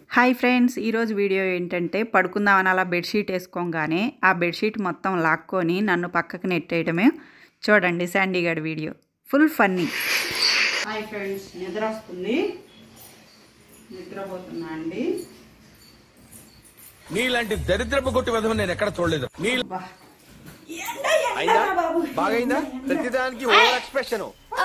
Hi friends ఈరోజు video ఏంటంటే పడుకుందామని అలా బెడ్షీట్ వేసుకోగానే ఆ బెడ్షీట్ మొత్తం లాక్కొని నన్ను పక్కకు నెట్టేయడమే చూడండి శాండీగడ్ video full funny hi friends నిద్ర వస్తుంది నిద్రపోతున్నా అండి నీలాంటి దరిద్రపు కొట్టి విధం నేను ఎక్కడ చూడలేదు నీ అబ్బా. అయిందా బాగైందా ప్రతిదానికి ఓవర్ ఎక్స్ప్రెషన్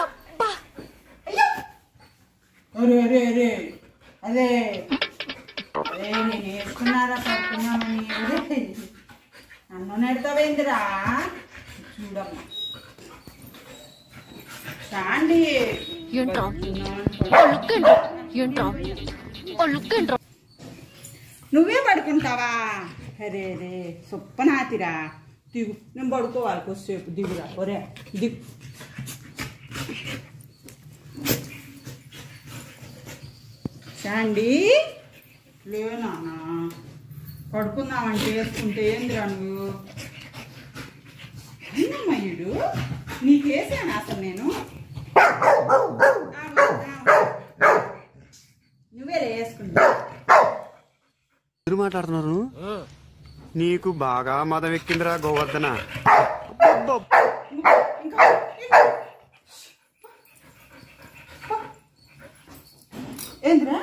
అరే అరే అరే అదే అదే నేను వేసుకున్నారా పడుకున్నామని అదే నన్ను నెడతావేందిరా చూడమ్మా శాండీ ఏంట్రా ఓ లుక్ ఏంట్రా ఏంట్రా ఓ లుక్ ఏంట్రా నువ్వే పడుకుంటావా అరే అరే సొప్పనాతిరా దిగు నేను పడుకోవాలి కొద్దిసేపు దిగురా ఒరే దిగు శాండీ లేనా పడుకుందామంటే వేసుకుంటే ఏందిరా నువ్వు అన్నమ్మయ్యుడు నీకేసాను అసలు నేను నువ్వే వేసుకుంటా ఎదురు మాట్లాడుతున్నారు నీకు బాగా మదం ఎక్కిందిరా గోవర్ధన ఇంకా ఏంద్రా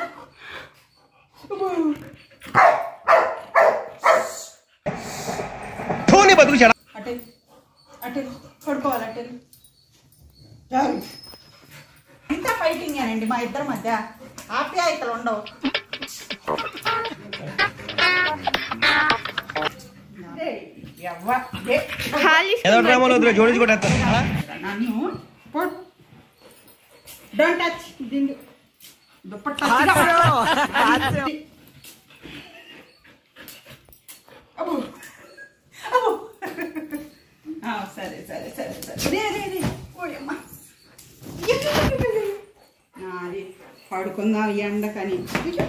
అటే అటే పడుకోవాలి అటే ఇంత ఫైటింగ్ అండి మా ఇద్దరి మధ్య ఆప్యాయతలు ఉండవు ఏయ్, ఎవ్వ, ఏ, ఏదో డ్రామాలో వద్దులే, జోడించుకుంటా నన్ను డోంట్ టచ్ దిండు దుప్పట్టా అబ్బో అబ్బో ఆ, సరే సరే సరే సరే రే రే రే ఓయమ్మ అది పడుకుందాం ఈ ఎండకని అయ్యో.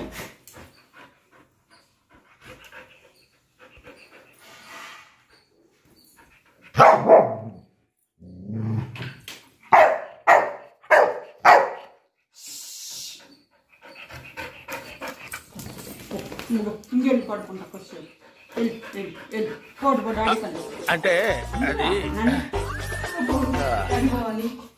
ఇంకో ఇంకెళ్ళి పడుకుంటా కొంచెం వెళ్ళి వెళ్ళి వెళ్ళి పోటు పోటు ఆడుకోండి అంటే అది పడుకోవాలి